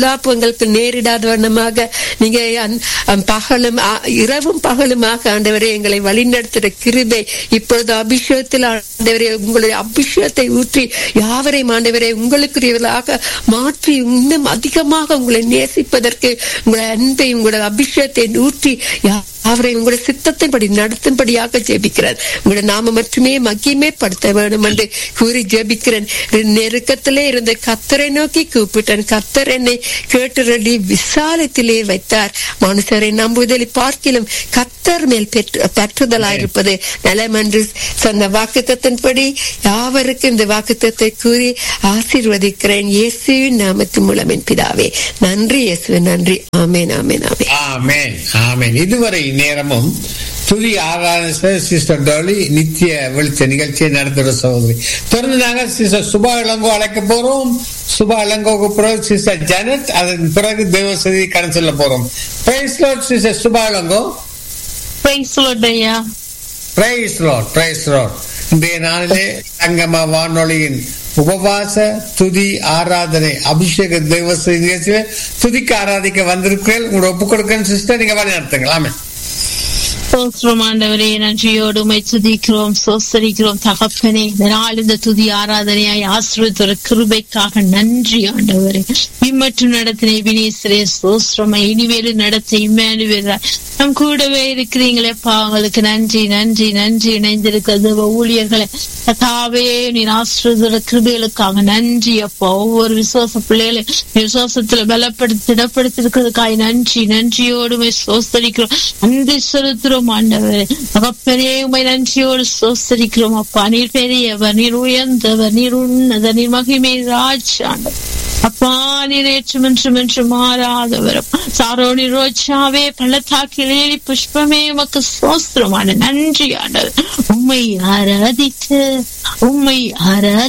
பொல்லாப்பு எங்களுக்கு நேரிடாத வண்ணமாக நீங்க அந்த- அந்த பகலும் ஆ- இரவும் பகலுமாக ஆண்டவரே எங்களை வழிநடத்துகிற கிருபை இப்பொழுது அபிஷேகத்தில் ஆண்டவரே உங்களுடைய அபிஷேகத்தை ஊற்றி யாவரையும் ஆண்டவரே உங்களுக்குரியவர்களாக மாற்றி இன்னும் அதிகமாக உங்களை நேசிப்பதற்கு உங்களுடைய அன்பை உங்களுடைய அபிஷேகத்தை ஊற்றி யா- அவரை உங்களுடைய சித்தத்தின்படி நடத்தும்படியாக ஜெபிக்கிறார் உங்களுடைய நாம மட்டுமே மகிமே படுத்த வேண்டும் என்று கூறி ஜெபிக்கிறேன் நெருக்கத்திலே இருந்த கத்தரை நோக்கி கூப்பிட்டேன் கத்தர் என்னை கேட்டுரடி விசாலத்திலே வைத்தார் மனுஷரை நம்புதலை பார்க்கிலும் கத்தர் மேல் பெற்று பற்றுதலாயிருப்பது நலம் என்று சொன்ன வாக்குத்தத்தின்படி யாவருக்கும் இந்த வாக்குத்தத்தை கூறி ஆசீர்வதிக்கிறேன் இயேசுவின் நாமத்தின் மூலம் என் பிதாவே நன்றி இயேசுவே நன்றி ஆமேன் ஆமேன் ஆமேன் ஆமென் ஆமென் இதுவரை நேரமும் துதி ஆராதனை சிஸ்டர் டோலி நித்திய வெளிச்ச நிகழ்ச்சியை நடத்துகிற சகோதரி தொடர்ந்து நாங்கள் சிஸ்டர் சுபா இளங்கோ அழைக்க போறோம் சுபா இளங்கோக்கு பிறகு சிஸ்டர் ஜனத் அதன் பிறகு தேவசதி கடன் சொல்ல போறோம் praise lord sister Subha Ilango praise ஐயா பிரைஸ் லார்ட் பிரைஸ் லார்ட் இன்றைய நாளிலே சங்கம வானொலியின் உபவாச துதி ஆராதனை அபிஷேக தேவசதி நிகழ்ச்சியில துதிக்கு ஆராதிக்க வந்திருக்கிறேன் உங்களோட ஒப்பு கொடுக்கணும் சிஸ்டர் நீங்க வழி நடத்துங்களாமே சோஸ்திரம் ஆண்டவரே நன்றியோடு உமை துதிக்கிறோம் சோஸ்தரிக்கிறோம் தகப்பனே இந்த நாள் இந்த துதி ஆராதனையாய் ஆசிரியத்தோட கிருபைக்காக நன்றி ஆண்டவரே இம்மற்றும் நடத்தின வினேஸ்வரே சோஸ்திரமா இனிவேலு நடத்த இம்மானுவேலா நம் கூடவே இருக்கிறீங்களேப்பா உங்களுக்கு நன்றி நன்றி நன்றி இணைந்திருக்கிறது ஊழியர்களை கதாவே நீ ஆசிரியத்தோட கிருபைகளுக்காக நன்றி அப்பா ஒவ்வொரு விசுவாச பிள்ளைகளை நீ விசுவாசத்துல பலப்படுத்தி திடப்படுத்திருக்கிறதுக்காய் நன்றி நன்றியோடு உமை சோஸ்தரிக்கிறோம் நன்றி செலுத்துறோம் ஆண்டவரே தகப்பனே உமை நன்றியோடு சோஸ்தரிக்கிறோம் அப்பா நீர் பெரியவர் நீர் உயர்ந்தவர் நீர் உன்னத நீர் மகிமை ராஜ் ஆண்டவர் அப்பா நீர் ஏற்றும் என்றும் என்று மாறாதவரும் சாரோனி ரோஜாவே பள்ளத்தாக்கிலே புஷ்பமே உமக்கு சோஸ்திரமான நன்றி ஆண்டவர் உம்மை ஆராதித்து உம்மை ஆராதி